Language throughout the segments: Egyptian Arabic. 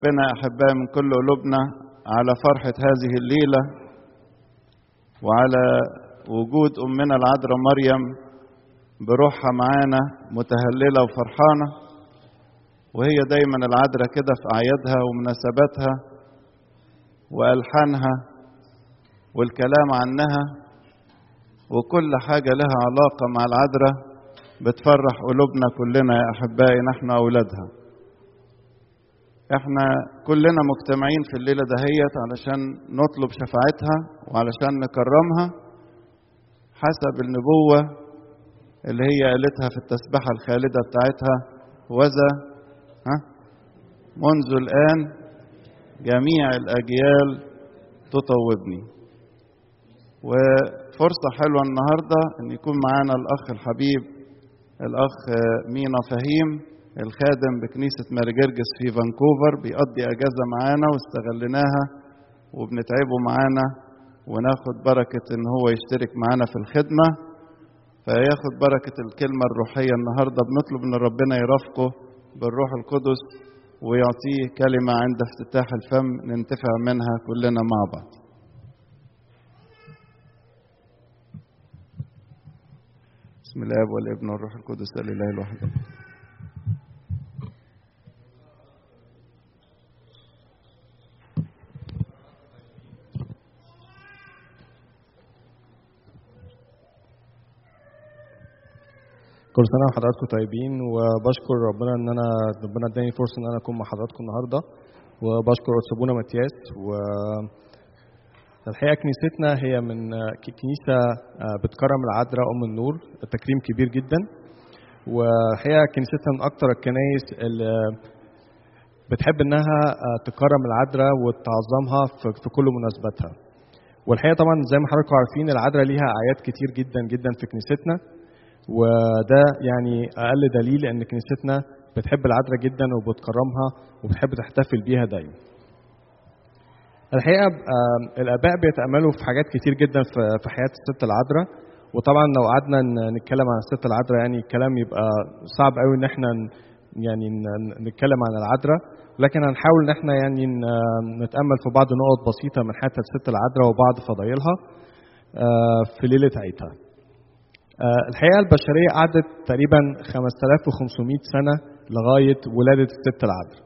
بنا أحبائي من كل قلوبنا على فرحة هذه الليلة وعلى وجود أمنا العذراء مريم بروحها معانا متهللة وفرحانة وهي دايما العذراء كده في أعيادها ومناسباتها وألحانها والكلام عنها وكل حاجة لها علاقة مع العذراء بتفرح قلوبنا كلنا يا أحبائي نحن أولادها احنا كلنا مجتمعين في الليلة دهيت علشان نطلب شفاعتها وعلشان نكرمها حسب النبوة اللي هي قالتها في التسبحة الخالدة بتاعتها وذا ها منذ الآن جميع الأجيال تطوبني وفرصة حلوة النهاردة أن يكون معانا الأخ الحبيب الأخ مينا فهيم الخادم بكنيسة ماري جرجس في فانكوفر بيقضي أجازة معانا واستغلناها وبنتعبه معانا وناخد بركة إن هو يشترك معانا في الخدمة فياخد بركة الكلمة الروحية النهاردة بنطلب إن ربنا يرافقه بالروح القدس ويعطيه كلمة عند افتتاح الفم ننتفع منها كلنا مع بعض بسم الاب والابن والروح القدس الاله الواحد كل سنه وحضراتكم طيبين وبشكر ربنا ان انا ربنا اداني فرصه ان انا اكون مع حضراتكم النهارده وبشكر ابونا ماتياس و الحقيقه كنيستنا هي من كنيسه بتكرم العذراء ام النور تكريم كبير جدا والحقيقه كنيستنا من اكثر الكنائس اللي بتحب انها تكرم العذراء وتعظمها في كل مناسباتها والحقيقه طبعا زي ما حضراتكم عارفين العذراء ليها اعياد كتير جدا جدا في كنيستنا وده يعني اقل دليل ان كنيستنا بتحب العذراء جدا وبتكرمها وبتحب تحتفل بيها دايما الحقيقه الاباء بيتاملوا في حاجات كتير جدا في حياه الست العذراء وطبعا لو قعدنا نتكلم عن الست العذراء يعني الكلام يبقى صعب قوي ان احنا يعني نتكلم عن العذراء لكن هنحاول ان احنا يعني نتامل في بعض نقط بسيطه من حياه الست العذراء وبعض فضايلها في ليله عيدها. الحقيقه البشريه قعدت تقريبا 5500 سنه لغايه ولاده الست العذراء.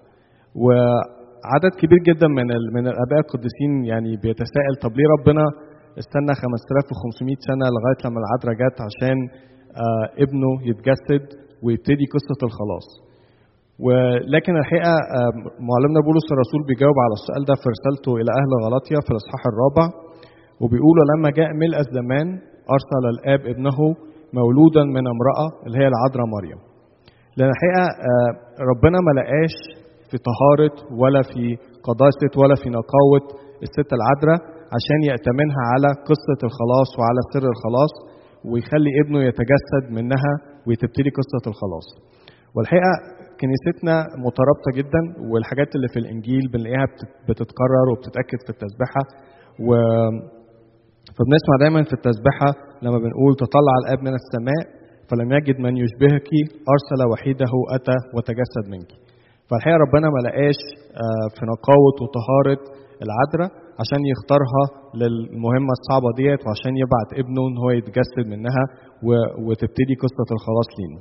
وعدد كبير جدا من من الاباء القديسين يعني بيتساءل طب ليه ربنا استنى 5500 سنه لغايه لما العذراء جت عشان ابنه يتجسد ويبتدي قصه الخلاص. ولكن الحقيقه معلمنا بولس الرسول بيجاوب على السؤال ده في رسالته الى اهل غلاطيا في الاصحاح الرابع وبيقول لما جاء ملء الزمان أرسل الآب ابنه مولودا من امرأة اللي هي العذراء مريم لأن الحقيقة ربنا ما لقاش في طهارة ولا في قداسة ولا في نقاوة الست العذراء عشان يأتمنها على قصة الخلاص وعلى سر الخلاص ويخلي ابنه يتجسد منها وتبتدي قصة الخلاص والحقيقة كنيستنا مترابطة جدا والحاجات اللي في الإنجيل بنلاقيها بتتكرر وبتتأكد في التسبحة و فبنسمع دايما في التسبحة لما بنقول تطلع الآب من السماء فلم يجد من يشبهك أرسل وحيده أتى وتجسد منك فالحقيقة ربنا ما لقاش في نقاوة وطهارة العذراء عشان يختارها للمهمة الصعبة ديت وعشان يبعت ابنه ان هو يتجسد منها وتبتدي قصة الخلاص لينا.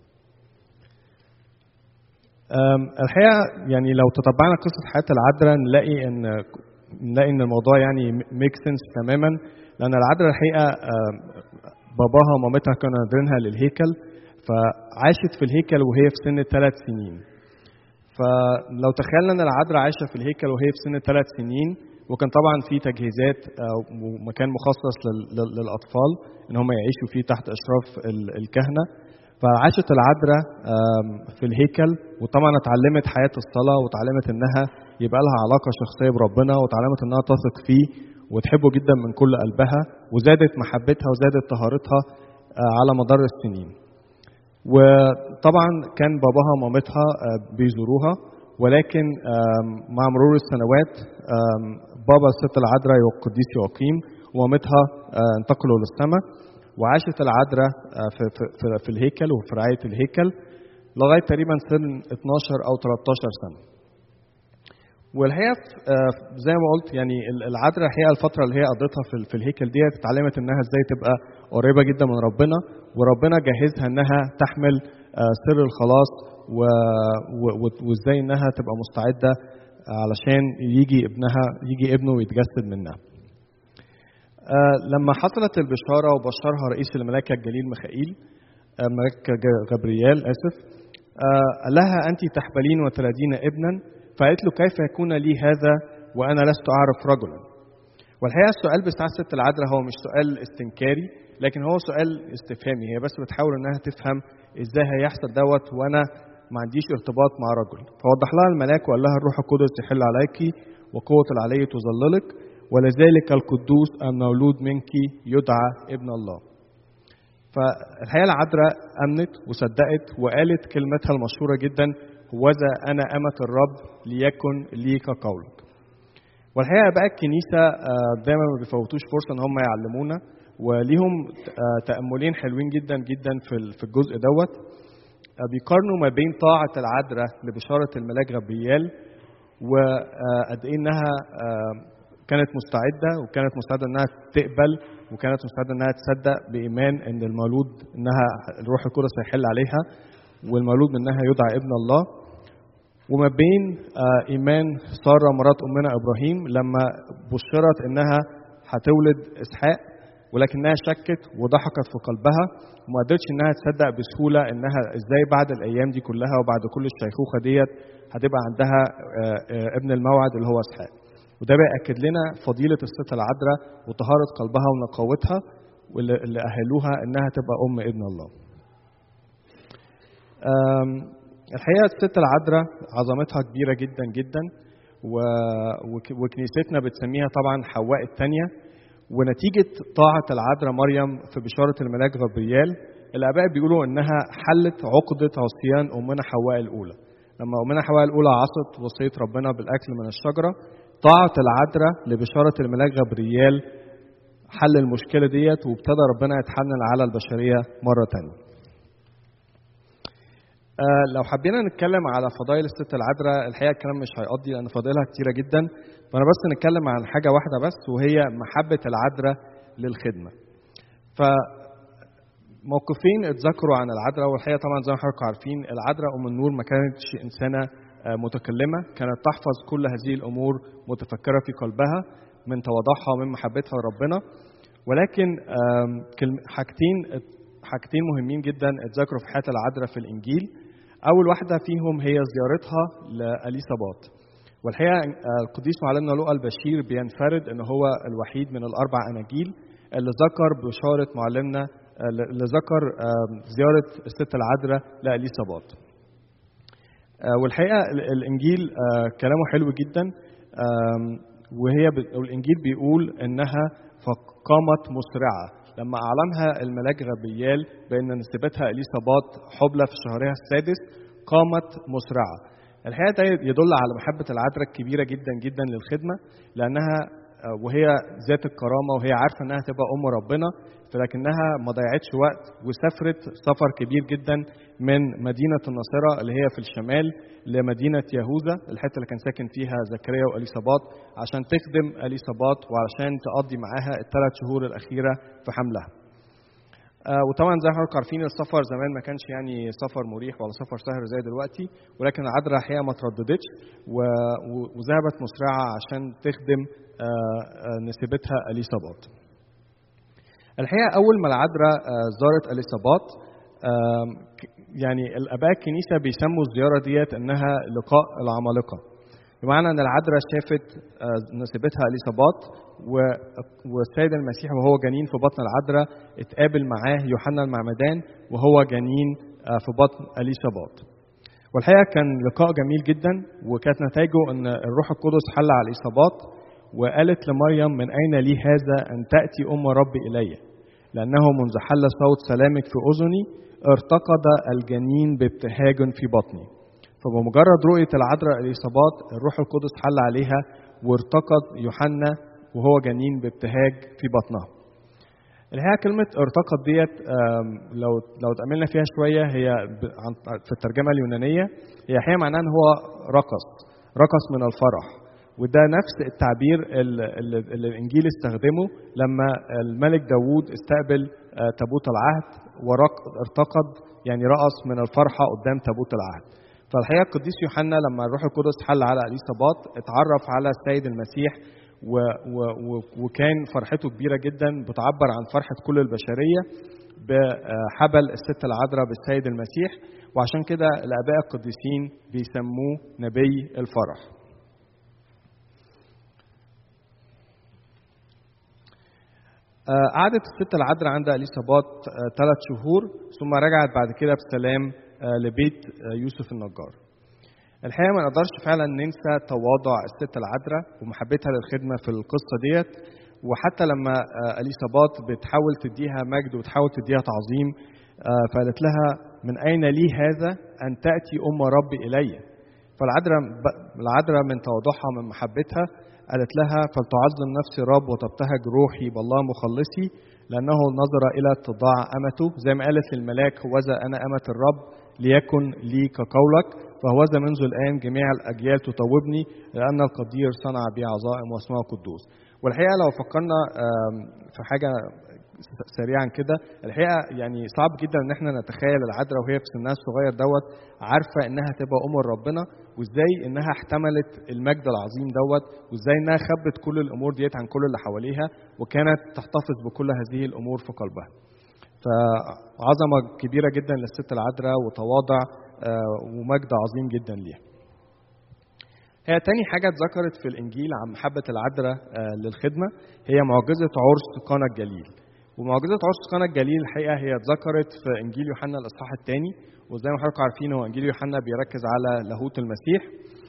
الحقيقة يعني لو تتبعنا قصة حياة العذراء نلاقي ان نلاقي ان الموضوع يعني ميك سنس تماما لان العذراء الحقيقه باباها ومامتها كانوا نادرينها للهيكل فعاشت في الهيكل وهي في سن ثلاث سنين فلو تخيلنا ان العذراء عايشه في الهيكل وهي في سن ثلاث سنين وكان طبعا في تجهيزات ومكان مخصص للاطفال ان هم يعيشوا فيه تحت اشراف الكهنه فعاشت العذراء في الهيكل وطبعا اتعلمت حياه الصلاه وتعلمت انها يبقى لها علاقه شخصيه بربنا وتعلمت انها تثق فيه وتحبه جدا من كل قلبها وزادت محبتها وزادت طهارتها على مدار السنين. وطبعا كان باباها ومامتها بيزوروها ولكن مع مرور السنوات بابا الست العذراء والقديس يقيم ومامتها انتقلوا للسماء وعاشت العذراء في, في, في الهيكل وفي رعايه الهيكل لغايه تقريبا سن 12 او 13 سنه. والحقيقه زي ما قلت يعني العذراء الحقيقه الفتره اللي هي قضيتها في, في الهيكل ديت اتعلمت انها ازاي تبقى قريبه جدا من ربنا وربنا جهزها انها تحمل سر الخلاص وازاي انها تبقى مستعده علشان يجي ابنها يجي ابنه ويتجسد منها. لما حصلت البشاره وبشرها رئيس الملائكه الجليل ميخائيل ملاك جبريال اسف قال لها انت تحبلين وتلدين ابنا فقالت له كيف يكون لي هذا وانا لست اعرف رجلا والحقيقه السؤال بتاع الست العذراء هو مش سؤال استنكاري لكن هو سؤال استفهامي هي بس بتحاول انها تفهم ازاي هيحصل دوت وانا ما عنديش ارتباط مع رجل فوضح لها الملاك وقال لها الروح القدس يحل عليك وقوة العلي تظللك ولذلك القدوس المولود منك يدعى ابن الله فالحقيقة العذراء أمنت وصدقت وقالت كلمتها المشهورة جدا هوذا أنا أمة الرب ليكن لي كقولك والحقيقة بقى الكنيسة دايما ما بيفوتوش فرصة إن هم يعلمونا وليهم تأملين حلوين جدا جدا في الجزء دوت بيقارنوا ما بين طاعة العذراء لبشارة الملاك غبريال وقد إيه إنها كانت مستعدة وكانت مستعدة إنها تقبل وكانت مستعدة إنها تصدق بإيمان إن المولود إنها الروح القدس هيحل عليها والمولود منها يدعى ابن الله وما بين إيمان سارة مرات أمنا إبراهيم لما بشرت إنها هتولد إسحاق ولكنها شكت وضحكت في قلبها وما قدرتش انها تصدق بسهوله انها ازاي بعد الايام دي كلها وبعد كل الشيخوخه ديت هتبقى عندها ابن الموعد اللي هو اسحاق وده بيأكد لنا فضيلة الست العذراء وطهارة قلبها ونقاوتها واللي أهلوها إنها تبقى أم ابن الله. الحقيقة الست العذراء عظمتها كبيرة جدا جدا وكنيستنا بتسميها طبعا حواء الثانية ونتيجة طاعة العذراء مريم في بشارة الملاك غبريال الآباء بيقولوا إنها حلت عقدة عصيان أمنا حواء الأولى لما أمنا حواء الأولى عصت وصية ربنا بالأكل من الشجرة طاعة العذراء لبشارة الملاك غبريال حل المشكلة ديت وابتدى ربنا يتحنن على البشرية مرة تانية آه لو حبينا نتكلم على فضائل الست العذراء الحقيقة الكلام مش هيقضي لأن فضائلها كتيرة جدا فأنا بس نتكلم عن حاجة واحدة بس وهي محبة العذراء للخدمة ف موقفين اتذكروا عن العذراء والحقيقه طبعا زي ما حضراتكم عارفين العذراء ام النور ما كانتش انسانه متكلمه كانت تحفظ كل هذه الامور متفكره في قلبها من تواضعها ومن محبتها لربنا ولكن حاجتين حاجتين مهمين جدا اتذكروا في حياه العذراء في الانجيل اول واحده فيهم هي زيارتها لاليصابات والحقيقه القديس معلمنا لوقا البشير بينفرد ان هو الوحيد من الاربع اناجيل اللي ذكر بشاره معلمنا اللي ذكر زيارة الست العذراء لأليصابات والحقيقة الإنجيل كلامه حلو جدا وهي الإنجيل بيقول إنها فقامت مسرعة لما أعلنها الملاك غبريال بأن نسبتها إليصابات حبلى في شهرها السادس قامت مسرعة الحقيقة ده يدل على محبة العذراء الكبيرة جدا جدا للخدمة لأنها وهي ذات الكرامة وهي عارفة أنها تبقى أم ربنا فلكنها ما ضيعتش وقت وسافرت سفر كبير جدا من مدينة الناصرة اللي هي في الشمال لمدينة يهوذا الحتة اللي كان ساكن فيها زكريا وأليصابات عشان تخدم أليصابات وعشان تقضي معاها الثلاث شهور الأخيرة في حملها. آه وطبعا زي ما حضراتكم عارفين السفر زمان ما كانش يعني سفر مريح ولا سفر سهل زي دلوقتي ولكن العذراء الحقيقه ما ترددتش وذهبت مسرعه عشان تخدم آه آه نسبتها اليصابات. الحقيقه اول ما العذراء زارت اليصابات يعني الاباء الكنيسه بيسموا الزياره ديت انها لقاء العمالقه بمعنى ان العذراء شافت نسبتها اليصابات والسيد المسيح وهو جنين في بطن العذراء اتقابل معاه يوحنا المعمدان وهو جنين في بطن اليصابات والحقيقه كان لقاء جميل جدا وكانت نتائجه ان الروح القدس حل على اليصابات وقالت لمريم من اين لي هذا ان تاتي ام ربي الي لانه منذ حل صوت سلامك في اذني ارتقد الجنين بابتهاج في بطني فبمجرد رؤية العذراء الإصابات الروح القدس حل عليها وارتقد يوحنا وهو جنين بابتهاج في بطنها. الحقيقة كلمة ارتقد ديت لو لو تأملنا فيها شوية هي في الترجمة اليونانية هي حقيقة معناها إن هو رقص رقص من الفرح وده نفس التعبير اللي الانجيل استخدمه لما الملك داوود استقبل تابوت العهد وارتقد يعني رقص من الفرحه قدام تابوت العهد فالحقيقه القديس يوحنا لما الروح القدس حل على اليصابات اتعرف على السيد المسيح و و و وكان فرحته كبيره جدا بتعبر عن فرحه كل البشريه بحبل الست العذراء بالسيد المسيح وعشان كده الاباء القديسين بيسموه نبي الفرح قعدت الست العذراء عند اليصابات ثلاث شهور ثم رجعت بعد كده بسلام لبيت يوسف النجار. الحقيقه ما نقدرش فعلا ننسى تواضع الست العذراء ومحبتها للخدمه في القصه ديت وحتى لما اليصابات بتحاول تديها مجد وتحاول تديها تعظيم فقالت لها من اين لي هذا ان تاتي ام ربي الي فالعذراء العذراء من تواضعها من محبتها قالت لها فلتعظم نفسي رب وتبتهج روحي بالله مخلصي لأنه نظر إلى اتضاع أمته زي ما قالت للملاك هوذا أنا أمة الرب ليكن لي كقولك فهوذا منذ الآن جميع الأجيال تطوبني لأن القدير صنع بي عظائم واسمه قدوس والحقيقة لو فكرنا في حاجة سريعا كده الحقيقه يعني صعب جدا ان احنا نتخيل العذراء وهي في سنها الصغير دوت عارفه انها تبقى ام ربنا وازاي انها احتملت المجد العظيم دوت وازاي انها خبت كل الامور ديت عن كل اللي حواليها وكانت تحتفظ بكل هذه الامور في قلبها. فعظمه كبيره جدا للست العذراء وتواضع ومجد عظيم جدا ليها. هي تاني حاجة اتذكرت في الإنجيل عن محبة العذراء للخدمة هي معجزة عرس قانا الجليل. ومعجزة عرس قانا الجليل الحقيقة هي اتذكرت في إنجيل يوحنا الإصحاح الثاني وزي ما حضراتكم عارفين هو إنجيل يوحنا بيركز على لاهوت المسيح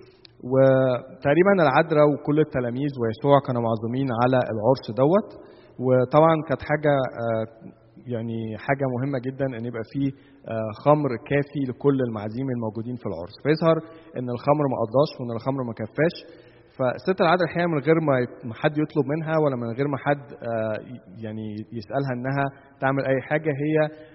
وتقريبا العذراء وكل التلاميذ ويسوع كانوا معزومين على العرس دوت وطبعا كانت حاجة يعني حاجة مهمة جدا إن يبقى فيه خمر كافي لكل المعازيم الموجودين في العرس فيظهر إن الخمر ما قضاش وإن الخمر ما كفاش فالست العذراء الحقيقه من غير ما حد يطلب منها ولا من غير ما حد يعني يسالها انها تعمل اي حاجه هي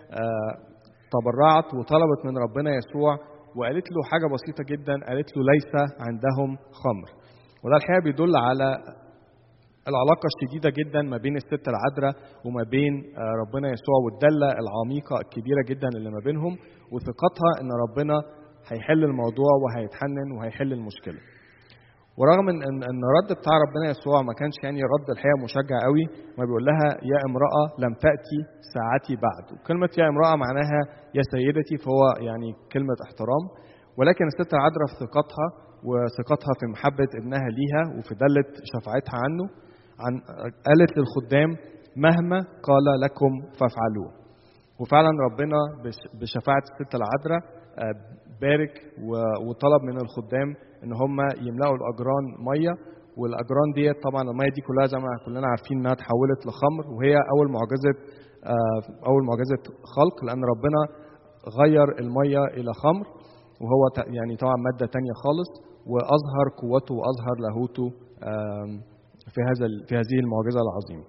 تبرعت وطلبت من ربنا يسوع وقالت له حاجه بسيطه جدا قالت له ليس عندهم خمر وده الحقيقه بيدل على العلاقة الشديدة جدا ما بين الست العذراء وما بين ربنا يسوع والدلة العميقة الكبيرة جدا اللي ما بينهم وثقتها ان ربنا هيحل الموضوع وهيتحنن وهيحل المشكله. ورغم ان ان الرد بتاع ربنا يسوع ما كانش يعني رد الحقيقه مشجع قوي ما بيقول لها يا امراه لم تاتي ساعتي بعد وكلمه يا امراه معناها يا سيدتي فهو يعني كلمه احترام ولكن الست العذراء في ثقتها وثقتها في محبه ابنها ليها وفي دله شفاعتها عنه عن قالت للخدام مهما قال لكم فافعلوه وفعلا ربنا بشفاعه الست العذراء بارك وطلب من الخدام ان هم يملأوا الاجران ميه والاجران ديت طبعا الميه دي كلها زي ما كلنا عارفين انها اتحولت لخمر وهي اول معجزه اول معجزه خلق لان ربنا غير الميه الى خمر وهو يعني طبعا ماده تانية خالص واظهر قوته واظهر لاهوته في هذا في هذه المعجزه العظيمه.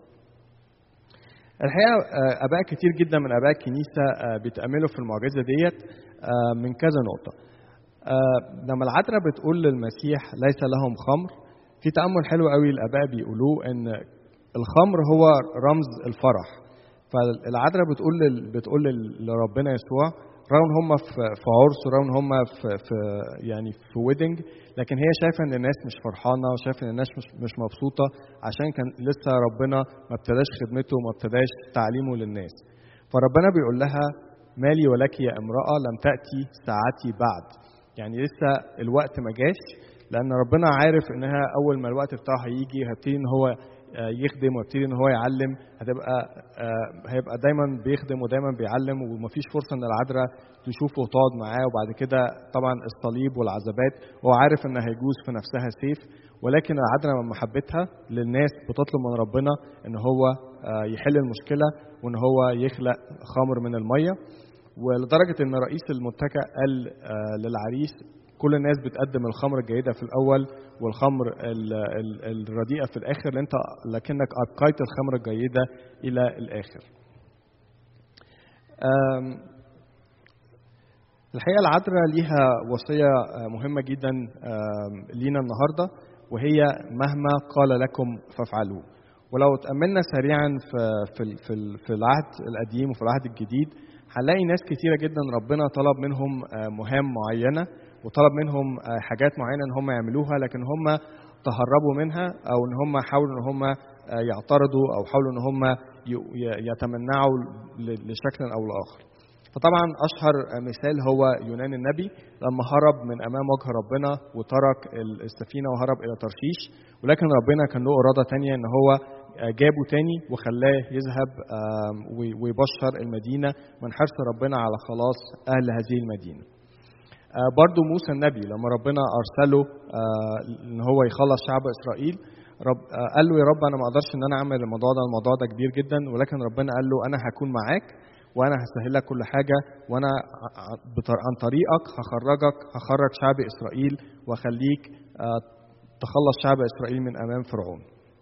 الحقيقه اباء كتير جدا من اباء الكنيسه بيتاملوا في المعجزه ديت من كذا نقطه. لما العذراء بتقول للمسيح ليس لهم خمر في تامل حلو قوي الاباء بيقولوه ان الخمر هو رمز الفرح فالعذراء بتقول بتقول لربنا يسوع رغم هم في عرس ورغم هم في, في يعني في ويدنج لكن هي شايفه ان الناس مش فرحانه وشايفه ان الناس مش مش مبسوطه عشان كان لسه ربنا ما ابتداش خدمته وما ابتداش تعليمه للناس فربنا بيقول لها مالي ولك يا امراه لم تاتي ساعتي بعد يعني لسه الوقت ما جاش لان ربنا عارف انها اول ما الوقت بتاعه هيجي هيبتدي ان هو يخدم ويبتدي ان هو يعلم هتبقى هيبقى دايما بيخدم ودايما بيعلم ومفيش فرصه ان العذراء تشوفه وتقعد معاه وبعد كده طبعا الصليب والعذابات وهو عارف ان هيجوز في نفسها سيف ولكن العذراء من محبتها للناس بتطلب من ربنا ان هو يحل المشكله وان هو يخلق خمر من الميه ولدرجه ان رئيس المتكأ قال للعريس كل الناس بتقدم الخمر الجيده في الاول والخمر الرديئه في الاخر لان انت لكنك ابقيت الخمر الجيده الى الاخر. الحقيقه العذراء ليها وصيه مهمه جدا لينا النهارده وهي مهما قال لكم فافعلوه ولو تأملنا سريعا في في في في العهد القديم وفي العهد الجديد هنلاقي ناس كتيرة جدا ربنا طلب منهم مهام معينة وطلب منهم حاجات معينة ان هم يعملوها لكن هم تهربوا منها او ان هم حاولوا ان هم يعترضوا او حاولوا ان هم يتمنعوا لشكل او لاخر. فطبعا اشهر مثال هو يونان النبي لما هرب من امام وجه ربنا وترك السفينه وهرب الى ترشيش ولكن ربنا كان له اراده تانية ان هو جابه تاني وخلاه يذهب ويبشر المدينه من حرص ربنا على خلاص اهل هذه المدينه. برضو موسى النبي لما ربنا ارسله ان هو يخلص شعب اسرائيل رب قال له يا رب انا ما اقدرش ان انا اعمل الموضوع ده الموضوع ده كبير جدا ولكن ربنا قال له انا هكون معاك وانا هسهل لك كل حاجه وانا عن طريقك هخرجك هخرج شعب اسرائيل واخليك تخلص شعب اسرائيل من امام فرعون.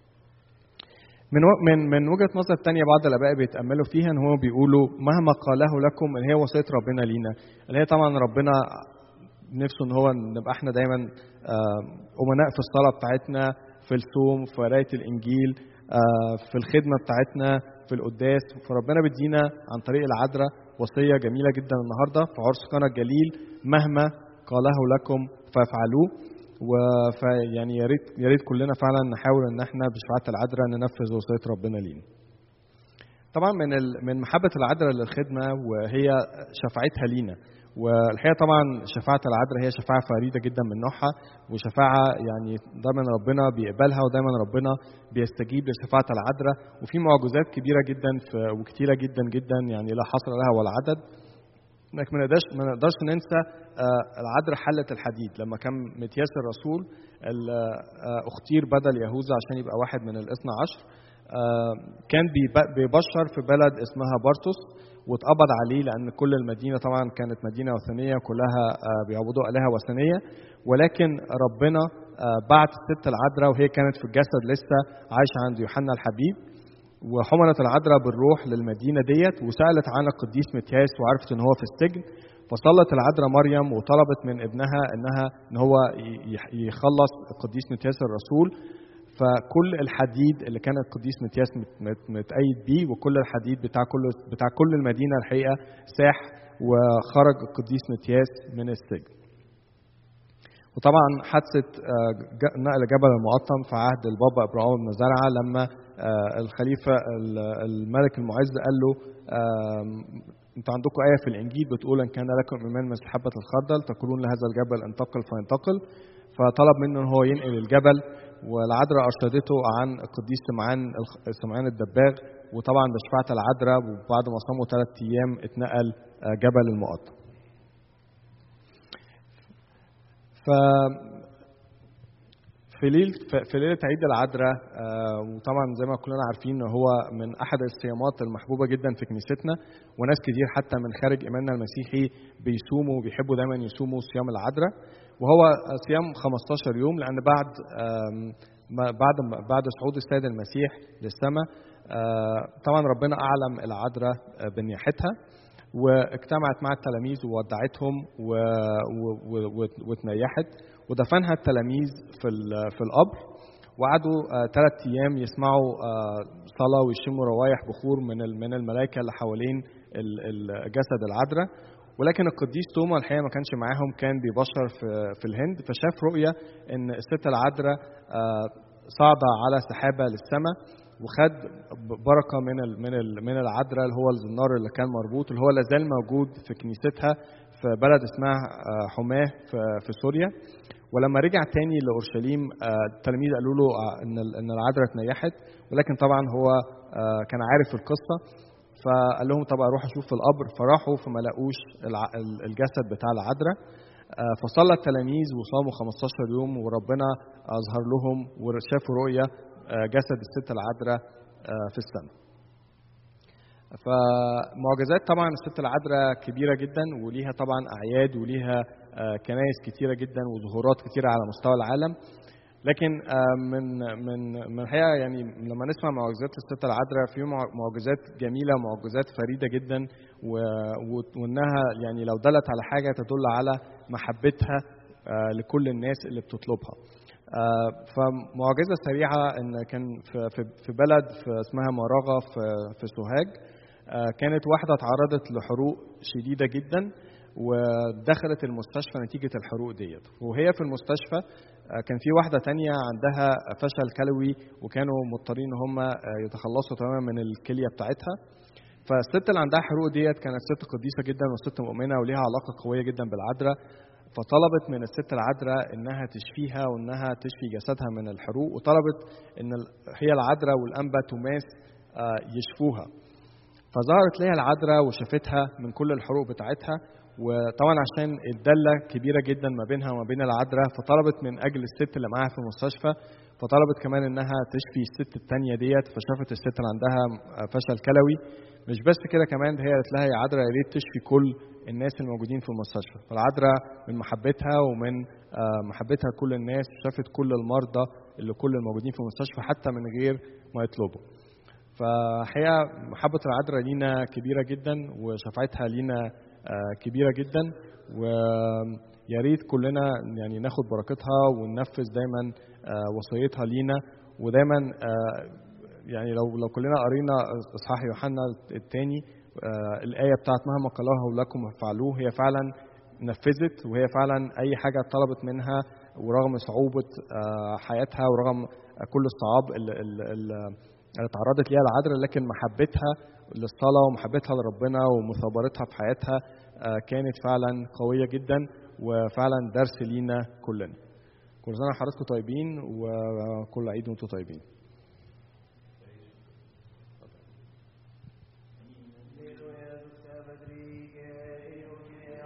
من من من وجهه نظر تانية بعض الاباء بيتاملوا فيها ان هم بيقولوا مهما قاله لكم اللي هي وصيه ربنا لينا اللي هي طبعا ربنا نفسه ان هو نبقى احنا دايما امناء في الصلاه بتاعتنا في الصوم في قرايه الانجيل في الخدمه بتاعتنا في القداس فربنا بيدينا عن طريق العذراء وصيه جميله جدا النهارده في عرس قنا الجليل مهما قاله لكم فافعلوه ويعني يا ريت يا ريت كلنا فعلا نحاول ان احنا بشفاعه العذراء ننفذ وصيه ربنا لينا. طبعا من من محبه العذراء للخدمه وهي شفاعتها لينا والحقيقه طبعا شفاعه العذراء هي شفاعه فريده جدا من نوعها وشفاعه يعني دايما ربنا بيقبلها ودايما ربنا بيستجيب لشفاعه العذراء وفي معجزات كبيره جدا في وكتيره جدا جدا يعني لا حصر لها ولا عدد لكن ما نقدرش ما نقدرش ننسى العذراء حلة الحديد لما كان متياس الرسول اختير بدل يهوذا عشان يبقى واحد من الاثنى عشر كان بيبشر في بلد اسمها بارتوس واتقبض عليه لان كل المدينه طبعا كانت مدينه وثنيه كلها بيعبدوا الهه وثنيه ولكن ربنا بعت الست العذراء وهي كانت في الجسد لسه عايشه عند يوحنا الحبيب وحملت العذراء بالروح للمدينه ديت وسالت عن القديس متياس وعرفت ان هو في السجن فصلت العذراء مريم وطلبت من ابنها انها ان هو يخلص القديس متياس الرسول فكل الحديد اللي كان القديس متياس متأيد بيه وكل الحديد بتاع كل بتاع كل المدينه الحقيقه ساح وخرج القديس متياس من السجن. وطبعا حادثه نقل جبل المقطم في عهد البابا ابراهيم بن زرعه لما الخليفه الملك المعز قال له انتوا عندكم آية في الإنجيل بتقول إن كان لكم إيمان مثل حبة الخردل تقولون لهذا الجبل انتقل فينتقل فطلب منه إن هو ينقل الجبل والعذراء أرشدته عن القديس سمعان سمعان الدباغ وطبعا بشفاعة العذراء وبعد ما صاموا ثلاث أيام اتنقل جبل المقطم. ف في ليله في ليله عيد العذراء وطبعا زي ما كلنا عارفين هو من احد الصيامات المحبوبه جدا في كنيستنا وناس كتير حتى من خارج ايماننا المسيحي بيصوموا وبيحبوا دايما يصوموا صيام العذراء وهو صيام 15 يوم لان بعد بعد بعد صعود السيد المسيح للسماء طبعا ربنا اعلم العذراء بنياحتها واجتمعت مع التلاميذ وودعتهم وتنيحت ودفنها التلاميذ في في القبر وقعدوا ثلاث ايام يسمعوا صلاه ويشموا روايح بخور من من الملائكه اللي حوالين جسد العذراء ولكن القديس توما الحقيقه ما كانش معاهم كان بيبشر في في الهند فشاف رؤيه ان الست العذراء صعد على سحابه للسماء وخد بركه من ال من ال من العذراء اللي هو الزنار اللي كان مربوط اللي هو لازال موجود في كنيستها في بلد اسمها حماه في, في سوريا ولما رجع تاني لاورشليم التلاميذ قالوا له ان ان العذراء اتنيحت ولكن طبعا هو كان عارف القصه فقال لهم طب اروح اشوف في القبر فراحوا فما لقوش الجسد بتاع العذراء فصلى التلاميذ وصاموا 15 يوم وربنا اظهر لهم وشافوا رؤيه جسد الست العذراء في السماء. فمعجزات طبعا الست العذراء كبيرة جدا وليها طبعا أعياد وليها كنايس كتيرة جدا وظهورات كتيرة على مستوى العالم لكن آه، من من من الحقيقه يعني لما نسمع معجزات الست العذراء في مع- معجزات جميله ومعجزات فريده جدا و- و- وانها يعني لو دلت على حاجه تدل على محبتها آه، لكل الناس اللي بتطلبها. آه، فمعجزه سريعه ان كان في في- في بلد في اسمها مراغه في في سوهاج آه، كانت واحده تعرضت لحروق شديده جدا ودخلت المستشفى نتيجة الحروق ديت وهي في المستشفى آه، كان في واحدة تانية عندها فشل كلوي وكانوا مضطرين ان هم آه، يتخلصوا تماما من الكلية بتاعتها فالست اللي عندها حروق ديت كانت ست قديسة جدا وست مؤمنة وليها علاقة قوية جدا بالعذراء فطلبت من الست العذراء انها تشفيها وانها تشفي جسدها من الحروق وطلبت ان ال- هي العذراء والانبا توماس آه، يشفوها فظهرت ليها العذراء وشافتها من كل الحروق بتاعتها وطبعا عشان الدله كبيره جدا ما بينها وما بين العذراء فطلبت من اجل الست اللي معاها في المستشفى فطلبت كمان انها تشفي الست التانية ديت فشافت الست اللي عندها فشل كلوي مش بس كده كمان ده هي قالت لها يا عذراء يا ريت تشفي كل الناس الموجودين في المستشفى فالعذراء من محبتها ومن آه، محبتها لكل الناس شافت كل المرضى اللي كل الموجودين في المستشفى حتى من غير ما يطلبوا فحقيقة محبة العذراء لينا كبيرة جدا وشفاعتها لينا آه، كبيرة جدا ويا ريت كلنا يعني ناخد بركتها وننفذ دايما آه، وصيتها لينا ودايما آه، يعني لو لو كلنا قرينا اصحاح يوحنا الثاني الآية بتاعت مهما قاله لكم فعلوه هي فعلا نفذت وهي فعلا أي حاجة طلبت منها ورغم صعوبة آه، حياتها ورغم كل الصعاب اللي, اللي, اللي تعرضت ليها العذراء لكن محبتها للصلاة ومحبتها لربنا ومثابرتها في حياتها آه، كانت فعلا قوية جدا وفعلا درس لينا كلنا كل سنة وحضراتكم طيبين وكل عيد وانتم طيبين